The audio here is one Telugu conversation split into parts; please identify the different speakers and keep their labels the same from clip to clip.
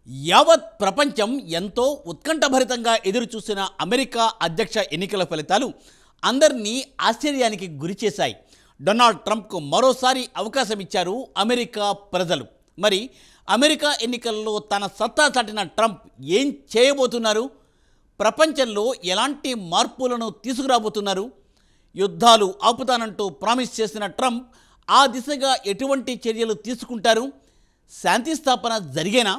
Speaker 1: యావత్ ప్రపంచం ఎంతో ఉత్కంఠభరితంగా ఎదురుచూసిన అమెరికా అధ్యక్ష ఎన్నికల ఫలితాలు అందరినీ ఆశ్చర్యానికి గురిచేశాయి డొనాల్డ్ ట్రంప్కు మరోసారి అవకాశం ఇచ్చారు అమెరికా ప్రజలు మరి అమెరికా ఎన్నికల్లో తన సత్తా చాటిన ట్రంప్ ఏం చేయబోతున్నారు ప్రపంచంలో ఎలాంటి మార్పులను తీసుకురాబోతున్నారు యుద్ధాలు ఆపుతానంటూ ప్రామిస్ చేసిన ట్రంప్ ఆ దిశగా ఎటువంటి చర్యలు తీసుకుంటారు శాంతి స్థాపన జరిగేనా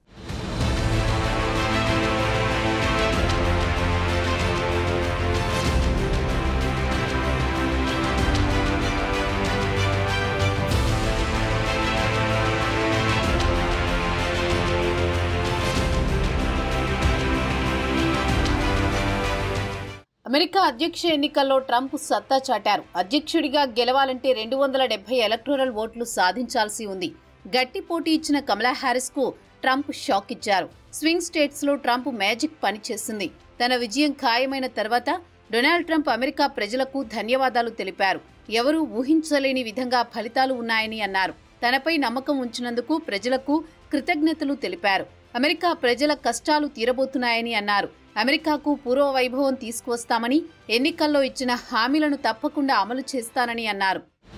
Speaker 2: అమెరికా అధ్యక్ష ఎన్నికల్లో ట్రంప్ సత్తా చాటారు అధ్యక్షుడిగా గెలవాలంటే రెండు వందల డెబ్బై ఎలక్టోరల్ ఓట్లు సాధించాల్సి ఉంది గట్టి పోటీ ఇచ్చిన కమలా హ్యారిస్ కు ట్రంప్ షాక్ ఇచ్చారు స్వింగ్ స్టేట్స్ లో ట్రంప్ మ్యాజిక్ పనిచేసింది తన విజయం ఖాయమైన తర్వాత డొనాల్డ్ ట్రంప్ అమెరికా ప్రజలకు ధన్యవాదాలు తెలిపారు ఎవరూ ఊహించలేని విధంగా ఫలితాలు ఉన్నాయని అన్నారు తనపై నమ్మకం ఉంచినందుకు ప్రజలకు కృతజ్ఞతలు తెలిపారు అమెరికా ప్రజల కష్టాలు తీరబోతున్నాయని అన్నారు అమెరికాకు పూర్వ వైభవం తీసుకువస్తామని ఎన్నికల్లో ఇచ్చిన హామీలను తప్పకుండా అమలు చేస్తానని అన్నారు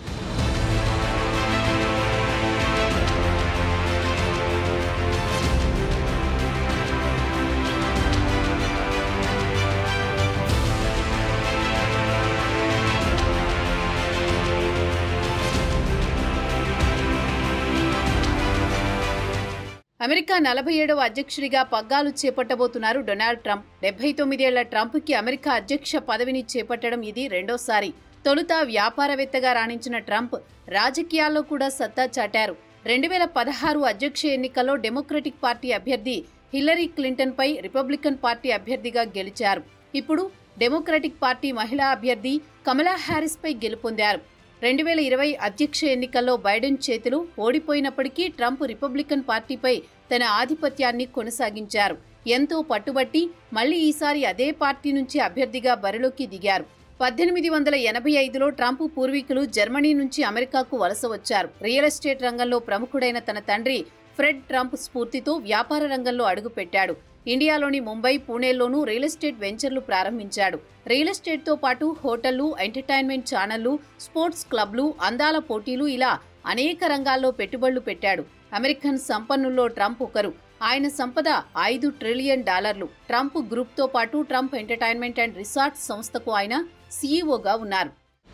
Speaker 2: అమెరికా నలభై ఏడవ అధ్యక్షుడిగా పగ్గాలు చేపట్టబోతున్నారు డొనాల్డ్ ట్రంప్ డెబ్బై తొమ్మిదేళ్ల ట్రంప్కి అమెరికా అధ్యక్ష పదవిని చేపట్టడం ఇది రెండోసారి తొలుత వ్యాపారవేత్తగా రాణించిన ట్రంప్ రాజకీయాల్లో కూడా సత్తా చాటారు రెండు వేల పదహారు అధ్యక్ష ఎన్నికల్లో డెమోక్రటిక్ పార్టీ అభ్యర్థి హిల్లరీ క్లింటన్ పై రిపబ్లికన్ పార్టీ అభ్యర్థిగా గెలిచారు ఇప్పుడు డెమోక్రటిక్ పార్టీ మహిళా అభ్యర్థి కమలా హ్యారిస్ పై గెలుపొందారు రెండు వేల ఇరవై అధ్యక్ష ఎన్నికల్లో బైడెన్ చేతులు ఓడిపోయినప్పటికీ ట్రంప్ రిపబ్లికన్ పార్టీపై తన ఆధిపత్యాన్ని కొనసాగించారు ఎంతో పట్టుబట్టి మళ్లీ ఈసారి అదే పార్టీ నుంచి అభ్యర్థిగా బరిలోకి దిగారు పద్దెనిమిది వందల ఎనభై ఐదులో ట్రంప్ పూర్వీకులు జర్మనీ నుంచి అమెరికాకు వలస వచ్చారు రియల్ ఎస్టేట్ రంగంలో ప్రముఖుడైన తన తండ్రి ఫ్రెడ్ ట్రంప్ స్ఫూర్తితో వ్యాపార రంగంలో అడుగుపెట్టాడు ఇండియాలోని ముంబై పూణేల్లోనూ రియల్ ఎస్టేట్ వెంచర్లు ప్రారంభించాడు రియల్ ఎస్టేట్తో పాటు హోటళ్లు ఎంటర్టైన్మెంట్ ఛానళ్లు స్పోర్ట్స్ క్లబ్లు అందాల పోటీలు ఇలా అనేక రంగాల్లో పెట్టుబడులు పెట్టాడు అమెరికన్ సంపన్నుల్లో ట్రంప్ ఒకరు ఆయన సంపద ఐదు ట్రిలియన్ డాలర్లు ట్రంప్ గ్రూప్తో పాటు ట్రంప్ ఎంటర్టైన్మెంట్ అండ్ రిసార్ట్ సంస్థకు ఆయన సీఈఓగా ఉన్నారు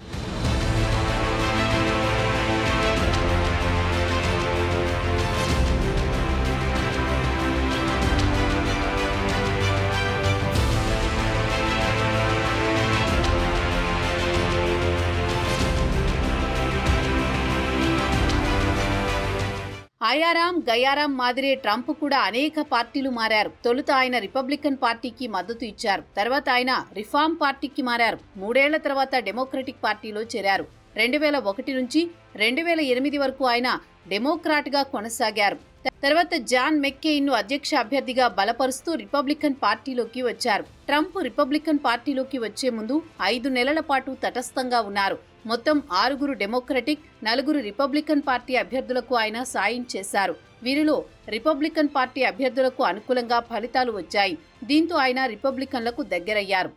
Speaker 2: ఆయారాం గయారాం మాదిరే ట్రంప్ కూడా అనేక పార్టీలు మారారు తొలుత ఆయన రిపబ్లికన్ పార్టీకి మద్దతు ఇచ్చారు తర్వాత ఆయన రిఫార్మ్ పార్టీకి మారారు మూడేళ్ల తర్వాత డెమోక్రటిక్ పార్టీలో చేరారు రెండు వేల ఒకటి నుంచి రెండు వేల ఎనిమిది వరకు ఆయన డెమోక్రాట్గా కొనసాగారు తర్వాత జాన్ మెక్కెయిన్ ను అధ్యక్ష అభ్యర్థిగా బలపరుస్తూ రిపబ్లికన్ పార్టీలోకి వచ్చారు ట్రంప్ రిపబ్లికన్ పార్టీలోకి వచ్చే ముందు ఐదు నెలల పాటు తటస్థంగా ఉన్నారు మొత్తం ఆరుగురు డెమోక్రటిక్ నలుగురు రిపబ్లికన్ పార్టీ అభ్యర్థులకు ఆయన సాయం చేశారు వీరిలో రిపబ్లికన్ పార్టీ అభ్యర్థులకు అనుకూలంగా ఫలితాలు వచ్చాయి దీంతో ఆయన రిపబ్లికన్లకు దగ్గరయ్యారు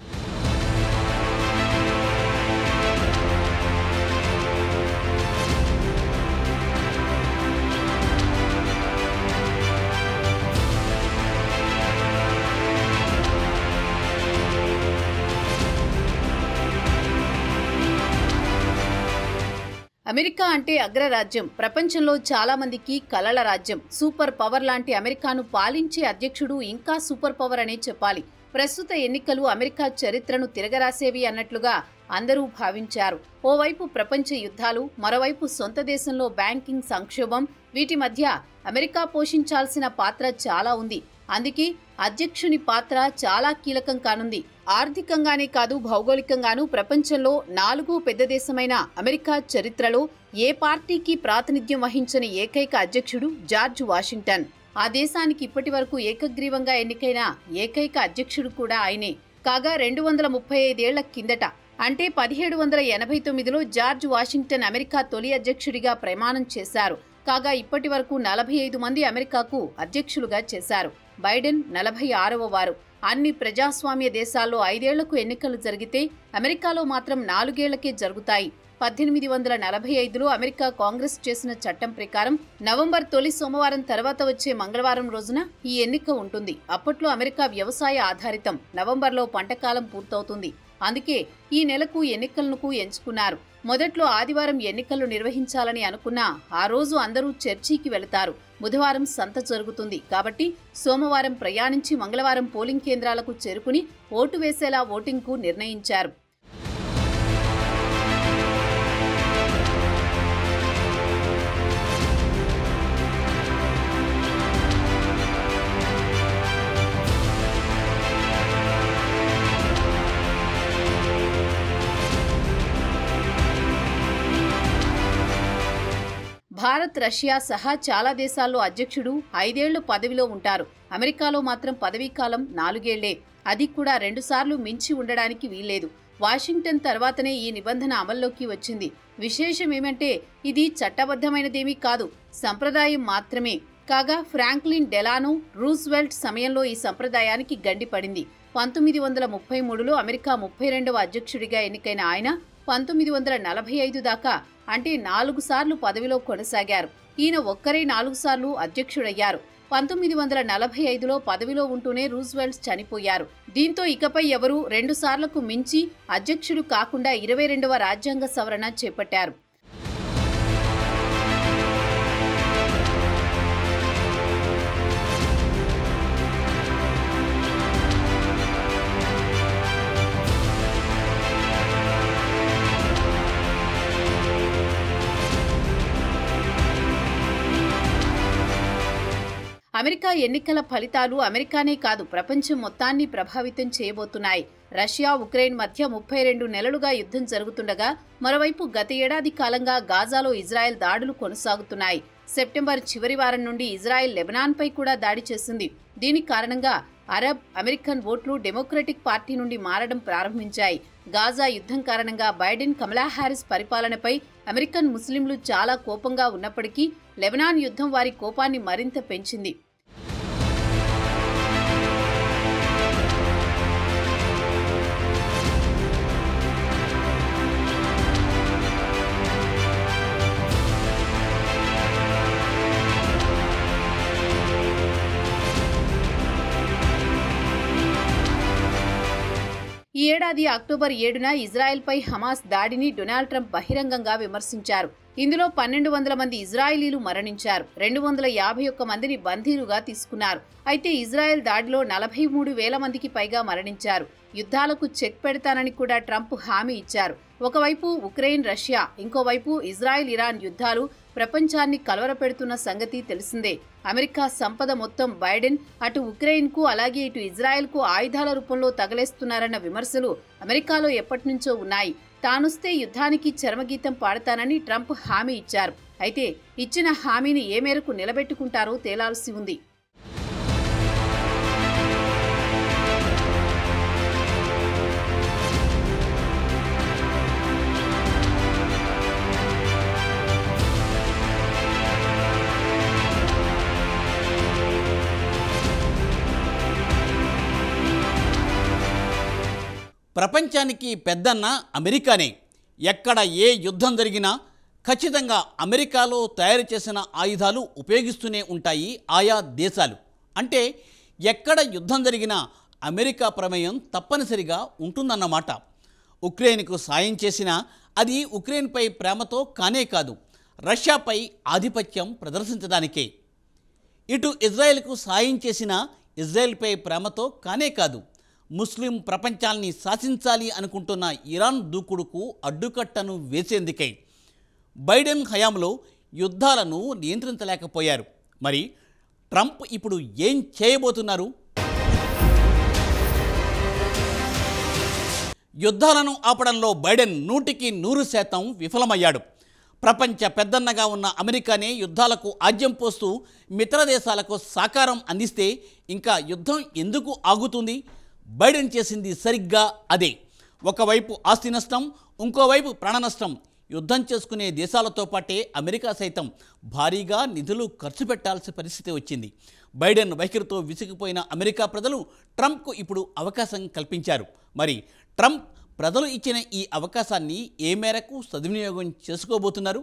Speaker 2: అమెరికా అంటే అగ్రరాజ్యం ప్రపంచంలో చాలా మందికి కలల రాజ్యం సూపర్ పవర్ లాంటి అమెరికాను పాలించే అధ్యక్షుడు ఇంకా సూపర్ పవర్ అనే చెప్పాలి ప్రస్తుత ఎన్నికలు అమెరికా చరిత్రను తిరగరాసేవి అన్నట్లుగా అందరూ భావించారు ఓవైపు ప్రపంచ యుద్ధాలు మరోవైపు సొంత దేశంలో బ్యాంకింగ్ సంక్షోభం వీటి మధ్య అమెరికా పోషించాల్సిన పాత్ర చాలా ఉంది అందుకే అధ్యక్షుని పాత్ర చాలా కీలకం కానుంది ఆర్థికంగానే కాదు భౌగోళికంగానూ ప్రపంచంలో నాలుగో పెద్ద దేశమైన అమెరికా చరిత్రలో ఏ పార్టీకి ప్రాతినిధ్యం వహించని ఏకైక అధ్యక్షుడు జార్జ్ వాషింగ్టన్ ఆ దేశానికి ఇప్పటి వరకు ఏకగ్రీవంగా ఎన్నికైన ఏకైక అధ్యక్షుడు కూడా ఆయనే కాగా రెండు వందల ముప్పై ఐదేళ్ల కిందట అంటే పదిహేడు వందల ఎనభై తొమ్మిదిలో జార్జ్ వాషింగ్టన్ అమెరికా తొలి అధ్యక్షుడిగా ప్రమాణం చేశారు కాగా ఇప్పటి వరకు నలభై ఐదు మంది అమెరికాకు అధ్యక్షులుగా చేశారు బైడెన్ నలభై ఆరవ వారు అన్ని ప్రజాస్వామ్య దేశాల్లో ఐదేళ్లకు ఎన్నికలు జరిగితే అమెరికాలో మాత్రం నాలుగేళ్లకే జరుగుతాయి పద్దెనిమిది వందల నలభై ఐదులో అమెరికా కాంగ్రెస్ చేసిన చట్టం ప్రకారం నవంబర్ తొలి సోమవారం తర్వాత వచ్చే మంగళవారం రోజున ఈ ఎన్నిక ఉంటుంది అప్పట్లో అమెరికా వ్యవసాయ ఆధారితం నవంబర్లో పంటకాలం పూర్తవుతుంది అందుకే ఈ నెలకు ఎన్నికలకు ఎంచుకున్నారు మొదట్లో ఆదివారం ఎన్నికలు నిర్వహించాలని అనుకున్నా ఆ రోజు అందరూ చర్చికి వెళతారు బుధవారం సంత జరుగుతుంది కాబట్టి సోమవారం ప్రయాణించి మంగళవారం పోలింగ్ కేంద్రాలకు చేరుకుని ఓటు వేసేలా ఓటింగ్కు నిర్ణయించారు భారత్ రష్యా సహా చాలా దేశాల్లో అధ్యక్షుడు ఐదేళ్లు పదవిలో ఉంటారు అమెరికాలో మాత్రం పదవీకాలం నాలుగేళ్లే అది కూడా రెండుసార్లు మించి ఉండడానికి వీల్లేదు వాషింగ్టన్ తర్వాతనే ఈ నిబంధన అమల్లోకి వచ్చింది విశేషం ఏమంటే ఇది చట్టబద్ధమైనదేమీ కాదు సంప్రదాయం మాత్రమే కాగా ఫ్రాంక్లిన్ డెలానో రూజ్వెల్ట్ సమయంలో ఈ సంప్రదాయానికి గండిపడింది పంతొమ్మిది వందల ముప్పై మూడులో అమెరికా ముప్పై రెండవ అధ్యక్షుడిగా ఎన్నికైన ఆయన పంతొమ్మిది వందల నలభై ఐదు దాకా అంటే నాలుగు సార్లు పదవిలో కొనసాగారు ఈయన ఒక్కరే నాలుగు సార్లు అధ్యక్షుడయ్యారు పంతొమ్మిది వందల నలభై ఐదులో పదవిలో ఉంటూనే రూజ్వెల్ట్ చనిపోయారు దీంతో ఇకపై ఎవరూ రెండు సార్లకు మించి అధ్యక్షుడు కాకుండా ఇరవై రెండవ రాజ్యాంగ సవరణ చేపట్టారు అమెరికా ఎన్నికల ఫలితాలు అమెరికానే కాదు ప్రపంచం మొత్తాన్ని ప్రభావితం చేయబోతున్నాయి రష్యా ఉక్రెయిన్ మధ్య ముప్పై రెండు నెలలుగా యుద్ధం జరుగుతుండగా మరోవైపు గత ఏడాది కాలంగా గాజాలో ఇజ్రాయెల్ దాడులు కొనసాగుతున్నాయి సెప్టెంబర్ చివరి వారం నుండి ఇజ్రాయెల్ లెబనాన్పై కూడా దాడి చేసింది దీని కారణంగా అరబ్ అమెరికన్ ఓట్లు డెమోక్రటిక్ పార్టీ నుండి మారడం ప్రారంభించాయి గాజా యుద్ధం కారణంగా బైడెన్ కమలా హ్యారిస్ పరిపాలనపై అమెరికన్ ముస్లింలు చాలా కోపంగా ఉన్నప్పటికీ లెబనాన్ యుద్ధం వారి కోపాన్ని మరింత పెంచింది ఈ ఏడాది అక్టోబర్ ఏడున ఇజ్రాయెల్పై హమాస్ దాడిని డొనాల్డ్ ట్రంప్ బహిరంగంగా విమర్శించారు ఇందులో పన్నెండు వందల మంది ఇజ్రాయిలీలు మరణించారు రెండు వందల యాభై ఒక్క మందిని బందీలుగా తీసుకున్నారు అయితే ఇజ్రాయెల్ దాడిలో నలభై మూడు వేల మందికి పైగా మరణించారు యుద్ధాలకు చెక్ పెడతానని కూడా ట్రంప్ హామీ ఇచ్చారు ఒకవైపు ఉక్రెయిన్ రష్యా ఇంకోవైపు ఇజ్రాయెల్ ఇరాన్ యుద్ధాలు ప్రపంచాన్ని కలవరపెడుతున్న సంగతి తెలిసిందే అమెరికా సంపద మొత్తం బైడెన్ అటు ఉక్రెయిన్కు అలాగే ఇటు ఇజ్రాయెల్కు ఆయుధాల రూపంలో తగలేస్తున్నారన్న విమర్శలు అమెరికాలో ఎప్పటినుంచో ఉన్నాయి తానొస్తే యుద్ధానికి చరమగీతం పాడతానని ట్రంప్ హామీ ఇచ్చారు అయితే ఇచ్చిన హామీని ఏ మేరకు నిలబెట్టుకుంటారో తేలాల్సి ఉంది
Speaker 1: ప్రపంచానికి పెద్దన్న అమెరికానే ఎక్కడ ఏ యుద్ధం జరిగినా ఖచ్చితంగా అమెరికాలో తయారు చేసిన ఆయుధాలు ఉపయోగిస్తూనే ఉంటాయి ఆయా దేశాలు అంటే ఎక్కడ యుద్ధం జరిగినా అమెరికా ప్రమేయం తప్పనిసరిగా ఉంటుందన్నమాట ఉక్రెయిన్కు సాయం చేసినా అది ఉక్రెయిన్పై ప్రేమతో కానే కాదు రష్యాపై ఆధిపత్యం ప్రదర్శించడానికే ఇటు ఇజ్రాయెల్కు సాయం చేసిన ఇజ్రాయెల్పై ప్రేమతో కానే కాదు ముస్లిం ప్రపంచాల్ని శాసించాలి అనుకుంటున్న ఇరాన్ దూకుడుకు అడ్డుకట్టను వేసేందుకై బైడెన్ హయాంలో యుద్ధాలను నియంత్రించలేకపోయారు మరి ట్రంప్ ఇప్పుడు ఏం చేయబోతున్నారు యుద్ధాలను ఆపడంలో బైడెన్ నూటికి నూరు శాతం విఫలమయ్యాడు ప్రపంచ పెద్దన్నగా ఉన్న అమెరికానే యుద్ధాలకు ఆజ్యం పోస్తూ మిత్ర దేశాలకు సాకారం అందిస్తే ఇంకా యుద్ధం ఎందుకు ఆగుతుంది బైడెన్ చేసింది సరిగ్గా అదే ఒకవైపు ఆస్తి నష్టం ఇంకోవైపు ప్రాణ నష్టం యుద్ధం చేసుకునే దేశాలతో పాటే అమెరికా సైతం భారీగా నిధులు ఖర్చు పెట్టాల్సిన పరిస్థితి వచ్చింది బైడెన్ వైఖరితో విసిగిపోయిన అమెరికా ప్రజలు ట్రంప్కు ఇప్పుడు అవకాశం కల్పించారు మరి ట్రంప్ ప్రజలు ఇచ్చిన ఈ అవకాశాన్ని ఏ మేరకు సద్వినియోగం చేసుకోబోతున్నారు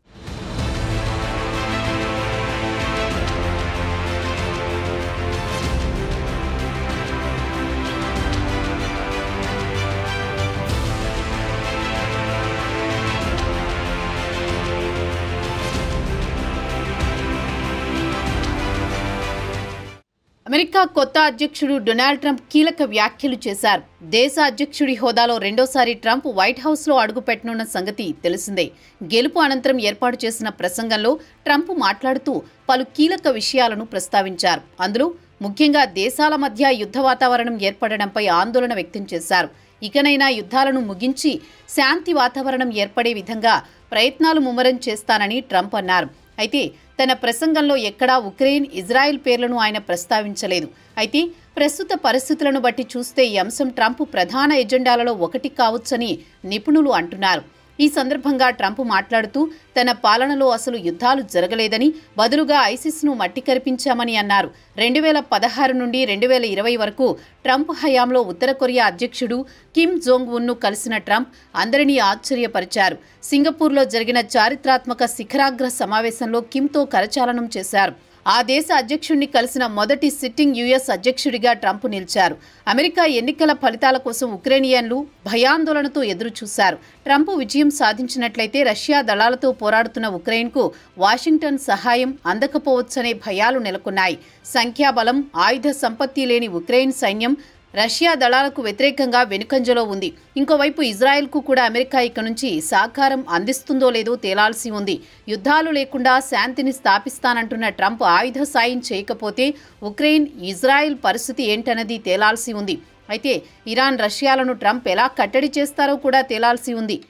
Speaker 2: అమెరికా కొత్త అధ్యక్షుడు డొనాల్డ్ ట్రంప్ కీలక వ్యాఖ్యలు చేశారు దేశ అధ్యక్షుడి హోదాలో రెండోసారి ట్రంప్ వైట్ హౌస్లో అడుగుపెట్టనున్న సంగతి తెలిసిందే గెలుపు అనంతరం ఏర్పాటు చేసిన ప్రసంగంలో ట్రంప్ మాట్లాడుతూ పలు కీలక విషయాలను ప్రస్తావించారు అందులో ముఖ్యంగా దేశాల మధ్య యుద్ధ వాతావరణం ఏర్పడడంపై ఆందోళన వ్యక్తం చేశారు ఇకనైనా యుద్ధాలను ముగించి శాంతి వాతావరణం ఏర్పడే విధంగా ప్రయత్నాలు ముమ్మరం చేస్తానని ట్రంప్ అన్నారు అయితే తన ప్రసంగంలో ఎక్కడా ఉక్రెయిన్ ఇజ్రాయెల్ పేర్లను ఆయన ప్రస్తావించలేదు అయితే ప్రస్తుత పరిస్థితులను బట్టి చూస్తే ఈ అంశం ట్రంప్ ప్రధాన ఎజెండాలలో ఒకటి కావచ్చని నిపుణులు అంటున్నారు ఈ సందర్భంగా ట్రంప్ మాట్లాడుతూ తన పాలనలో అసలు యుద్ధాలు జరగలేదని బదులుగా ఐసిస్ను మట్టి కరిపించామని అన్నారు రెండు వేల పదహారు నుండి రెండు వేల ఇరవై వరకు ట్రంప్ హయాంలో ఉత్తర కొరియా అధ్యక్షుడు కిమ్ జోంగ్ ఉన్ను కలిసిన ట్రంప్ అందరినీ ఆశ్చర్యపరిచారు సింగపూర్లో జరిగిన చారిత్రాత్మక శిఖరాగ్ర సమావేశంలో కిమ్తో కరచాలనం చేశారు ఆ దేశ అధ్యక్షుడిని కలిసిన మొదటి సిట్టింగ్ యుఎస్ అధ్యక్షుడిగా ట్రంప్ నిలిచారు అమెరికా ఎన్నికల ఫలితాల కోసం ఉక్రేనియన్లు భయాందోళనతో ఎదురు చూశారు ట్రంప్ విజయం సాధించినట్లయితే రష్యా దళాలతో పోరాడుతున్న ఉక్రెయిన్కు వాషింగ్టన్ సహాయం అందకపోవచ్చనే భయాలు నెలకొన్నాయి సంఖ్యాబలం ఆయుధ సంపత్తి లేని ఉక్రెయిన్ సైన్యం రష్యా దళాలకు వ్యతిరేకంగా వెనుకంజలో ఉంది ఇంకోవైపు ఇజ్రాయెల్కు కూడా అమెరికా ఇక నుంచి సహకారం అందిస్తుందో లేదో తేలాల్సి ఉంది యుద్ధాలు లేకుండా శాంతిని స్థాపిస్తానంటున్న ట్రంప్ ఆయుధ సాయం చేయకపోతే ఉక్రెయిన్ ఇజ్రాయెల్ పరిస్థితి ఏంటన్నది తేలాల్సి ఉంది అయితే ఇరాన్ రష్యాలను ట్రంప్ ఎలా కట్టడి చేస్తారో కూడా తేలాల్సి ఉంది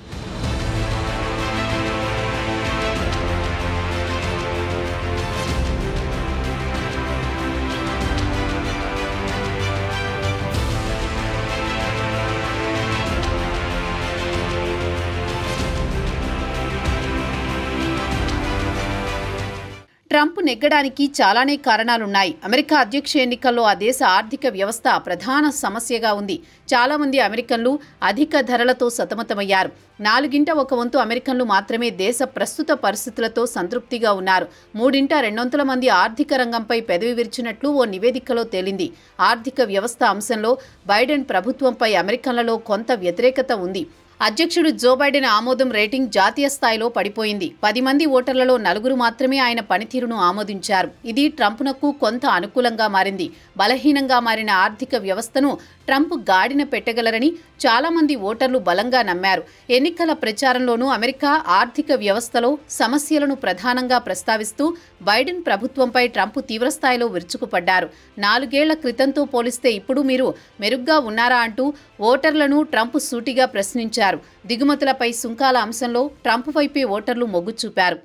Speaker 2: ట్రంప్ నెగ్గడానికి చాలానే కారణాలున్నాయి అమెరికా అధ్యక్ష ఎన్నికల్లో ఆ దేశ ఆర్థిక వ్యవస్థ ప్రధాన సమస్యగా ఉంది చాలా మంది అమెరికన్లు అధిక ధరలతో సతమతమయ్యారు నాలుగింట ఒక వంతు అమెరికన్లు మాత్రమే దేశ ప్రస్తుత పరిస్థితులతో సంతృప్తిగా ఉన్నారు మూడింట రెండొంతుల మంది ఆర్థిక రంగంపై పెదవి విరిచినట్లు ఓ నివేదికలో తేలింది ఆర్థిక వ్యవస్థ అంశంలో బైడెన్ ప్రభుత్వంపై అమెరికన్లలో కొంత వ్యతిరేకత ఉంది అధ్యక్షుడు జో బైడెన్ ఆమోదం రేటింగ్ జాతీయ స్థాయిలో పడిపోయింది పది మంది ఓటర్లలో నలుగురు మాత్రమే ఆయన పనితీరును ఆమోదించారు ఇది ట్రంప్నకు కొంత అనుకూలంగా మారింది బలహీనంగా మారిన ఆర్థిక వ్యవస్థను ట్రంప్ గాడిన పెట్టగలరని చాలా మంది ఓటర్లు బలంగా నమ్మారు ఎన్నికల ప్రచారంలోనూ అమెరికా ఆర్థిక వ్యవస్థలో సమస్యలను ప్రధానంగా ప్రస్తావిస్తూ బైడెన్ ప్రభుత్వంపై ట్రంప్ తీవ్రస్థాయిలో విరుచుకుపడ్డారు నాలుగేళ్ల క్రితంతో పోలిస్తే ఇప్పుడు మీరు మెరుగ్గా ఉన్నారా అంటూ ఓటర్లను ట్రంప్ సూటిగా ప్రశ్నించారు దిగుమతులపై సుంకాల అంశంలో ట్రంప్ వైపే ఓటర్లు మొగ్గు చూపారు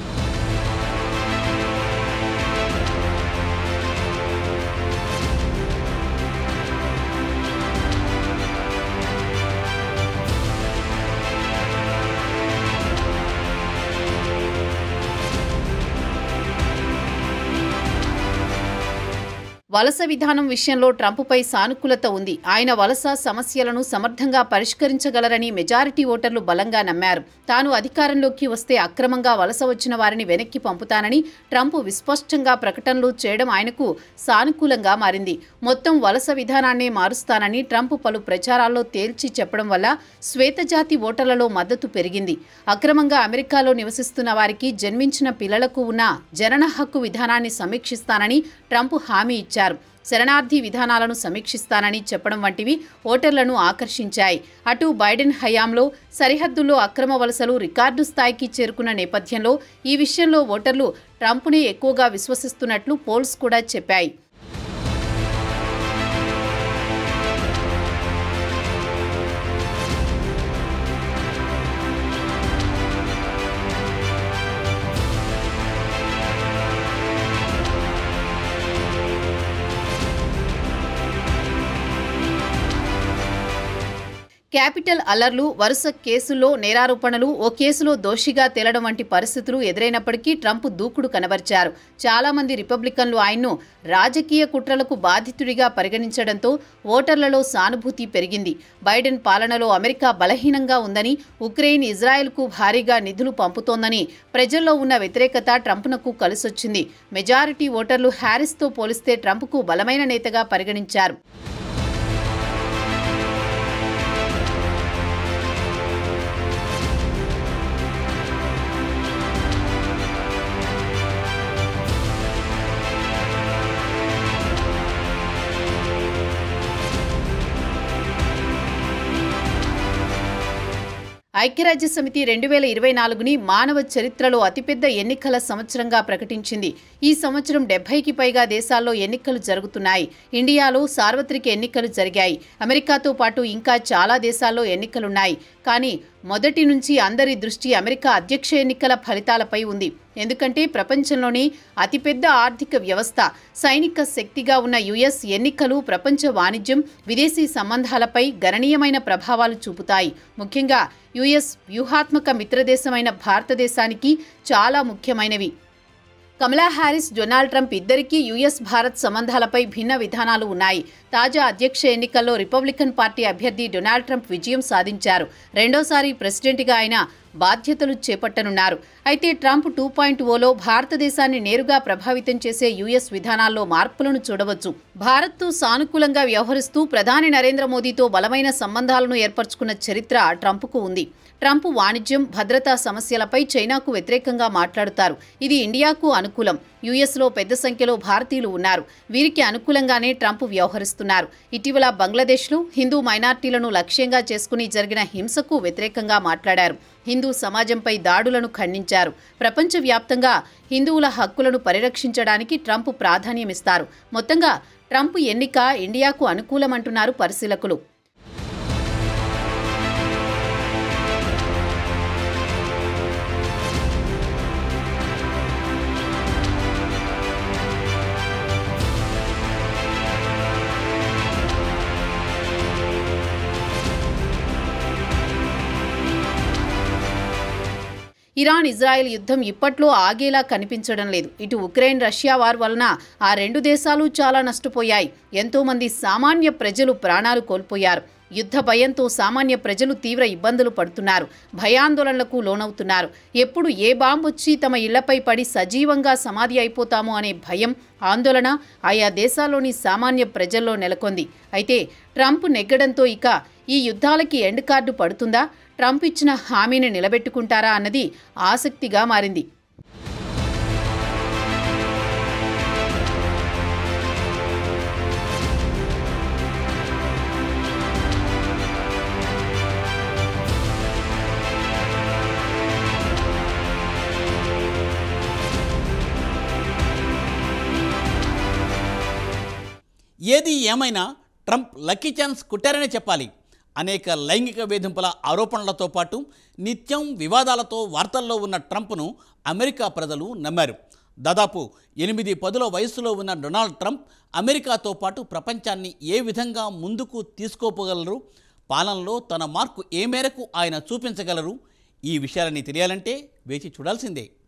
Speaker 2: వలస విధానం విషయంలో ట్రంప్పై సానుకూలత ఉంది ఆయన వలస సమస్యలను సమర్థంగా పరిష్కరించగలరని మెజారిటీ ఓటర్లు బలంగా నమ్మారు తాను అధికారంలోకి వస్తే అక్రమంగా వలస వచ్చిన వారిని వెనక్కి పంపుతానని ట్రంప్ విస్పష్టంగా ప్రకటనలు చేయడం ఆయనకు సానుకూలంగా మారింది మొత్తం వలస విధానాన్నే మారుస్తానని ట్రంప్ పలు ప్రచారాల్లో తేల్చి చెప్పడం వల్ల శ్వేతజాతి ఓటర్లలో మద్దతు పెరిగింది అక్రమంగా అమెరికాలో నివసిస్తున్న వారికి జన్మించిన పిల్లలకు ఉన్న జనన హక్కు విధానాన్ని సమీక్షిస్తానని ట్రంప్ హామీ ఇచ్చారు శరణార్థి విధానాలను సమీక్షిస్తానని చెప్పడం వంటివి ఓటర్లను ఆకర్షించాయి అటు బైడెన్ హయాంలో సరిహద్దుల్లో అక్రమ వలసలు రికార్డు స్థాయికి చేరుకున్న నేపథ్యంలో ఈ విషయంలో ఓటర్లు ట్రంప్నే ఎక్కువగా విశ్వసిస్తున్నట్లు పోల్స్ కూడా చెప్పాయి క్యాపిటల్ అల్లర్లు వరుస కేసుల్లో నేరారోపణలు ఓ కేసులో దోషిగా తేలడం వంటి పరిస్థితులు ఎదురైనప్పటికీ ట్రంప్ దూకుడు కనబరిచారు చాలా మంది రిపబ్లికన్లు ఆయన్ను రాజకీయ కుట్రలకు బాధితుడిగా పరిగణించడంతో ఓటర్లలో సానుభూతి పెరిగింది బైడెన్ పాలనలో అమెరికా బలహీనంగా ఉందని ఉక్రెయిన్ ఇజ్రాయెల్కు భారీగా నిధులు పంపుతోందని ప్రజల్లో ఉన్న వ్యతిరేకత ట్రంప్నకు కలిసొచ్చింది మెజారిటీ ఓటర్లు హ్యారిస్తో పోలిస్తే ట్రంప్కు బలమైన నేతగా పరిగణించారు ఐక్యరాజ్య సమితి రెండు వేల ఇరవై నాలుగుని మానవ చరిత్రలో అతిపెద్ద ఎన్నికల సంవత్సరంగా ప్రకటించింది ఈ సంవత్సరం డెబ్బైకి పైగా దేశాల్లో ఎన్నికలు జరుగుతున్నాయి ఇండియాలో సార్వత్రిక ఎన్నికలు జరిగాయి అమెరికాతో పాటు ఇంకా చాలా దేశాల్లో ఎన్నికలున్నాయి కానీ మొదటి నుంచి అందరి దృష్టి అమెరికా అధ్యక్ష ఎన్నికల ఫలితాలపై ఉంది ఎందుకంటే ప్రపంచంలోనే అతిపెద్ద ఆర్థిక వ్యవస్థ సైనిక శక్తిగా ఉన్న యుఎస్ ఎన్నికలు ప్రపంచ వాణిజ్యం విదేశీ సంబంధాలపై గణనీయమైన ప్రభావాలు చూపుతాయి ముఖ్యంగా యుఎస్ వ్యూహాత్మక మిత్రదేశమైన భారతదేశానికి చాలా ముఖ్యమైనవి కమలా హ్యారిస్ డొనాల్డ్ ట్రంప్ ఇద్దరికీ యుఎస్ భారత్ సంబంధాలపై భిన్న విధానాలు ఉన్నాయి తాజా అధ్యక్ష ఎన్నికల్లో రిపబ్లికన్ పార్టీ అభ్యర్థి డొనాల్డ్ ట్రంప్ విజయం సాధించారు రెండోసారి ప్రెసిడెంట్గా ఆయన బాధ్యతలు చేపట్టనున్నారు అయితే ట్రంప్ టూ పాయింట్ ఓలో భారతదేశాన్ని నేరుగా ప్రభావితం చేసే యుఎస్ విధానాల్లో మార్పులను చూడవచ్చు భారత్తో సానుకూలంగా వ్యవహరిస్తూ ప్రధాని నరేంద్ర మోదీతో బలమైన సంబంధాలను ఏర్పరచుకున్న చరిత్ర ట్రంప్కు ఉంది ట్రంప్ వాణిజ్యం భద్రతా సమస్యలపై చైనాకు వ్యతిరేకంగా మాట్లాడుతారు ఇది ఇండియాకు అనుకూలం యుఎస్లో పెద్ద సంఖ్యలో భారతీయులు ఉన్నారు వీరికి అనుకూలంగానే ట్రంప్ వ్యవహరిస్తున్నారు ఇటీవల బంగ్లాదేశ్లో హిందూ మైనార్టీలను లక్ష్యంగా చేసుకుని జరిగిన హింసకు వ్యతిరేకంగా మాట్లాడారు హిందూ సమాజంపై దాడులను ఖండించారు ప్రపంచవ్యాప్తంగా హిందువుల హక్కులను పరిరక్షించడానికి ట్రంప్ ప్రాధాన్యమిస్తారు మొత్తంగా ట్రంప్ ఎన్నిక ఇండియాకు అనుకూలమంటున్నారు పరిశీలకులు ఇరాన్ ఇజ్రాయెల్ యుద్ధం ఇప్పట్లో ఆగేలా కనిపించడం లేదు ఇటు ఉక్రెయిన్ రష్యా వార్ వలన ఆ రెండు దేశాలు చాలా నష్టపోయాయి ఎంతో మంది సామాన్య ప్రజలు ప్రాణాలు కోల్పోయారు యుద్ధ భయంతో సామాన్య ప్రజలు తీవ్ర ఇబ్బందులు పడుతున్నారు భయాందోళనలకు లోనవుతున్నారు ఎప్పుడు ఏ బాంబు వచ్చి తమ ఇళ్లపై పడి సజీవంగా సమాధి అయిపోతామో అనే భయం ఆందోళన ఆయా దేశాల్లోని సామాన్య ప్రజల్లో నెలకొంది అయితే ట్రంప్ నెగ్గడంతో ఇక ఈ యుద్ధాలకి ఎండ్ కార్డు పడుతుందా ట్రంప్ ఇచ్చిన హామీని నిలబెట్టుకుంటారా అన్నది ఆసక్తిగా మారింది
Speaker 1: ఏది ఏమైనా ట్రంప్ లక్కీ ఛాన్స్ కుట్టారనే చెప్పాలి అనేక లైంగిక వేధింపుల ఆరోపణలతో పాటు నిత్యం వివాదాలతో వార్తల్లో ఉన్న ట్రంప్ను అమెరికా ప్రజలు నమ్మారు దాదాపు ఎనిమిది పదుల వయసులో ఉన్న డొనాల్డ్ ట్రంప్ అమెరికాతో పాటు ప్రపంచాన్ని ఏ విధంగా ముందుకు తీసుకోపోగలరు పాలనలో తన మార్కు ఏ మేరకు ఆయన చూపించగలరు ఈ విషయాలని తెలియాలంటే వేచి చూడాల్సిందే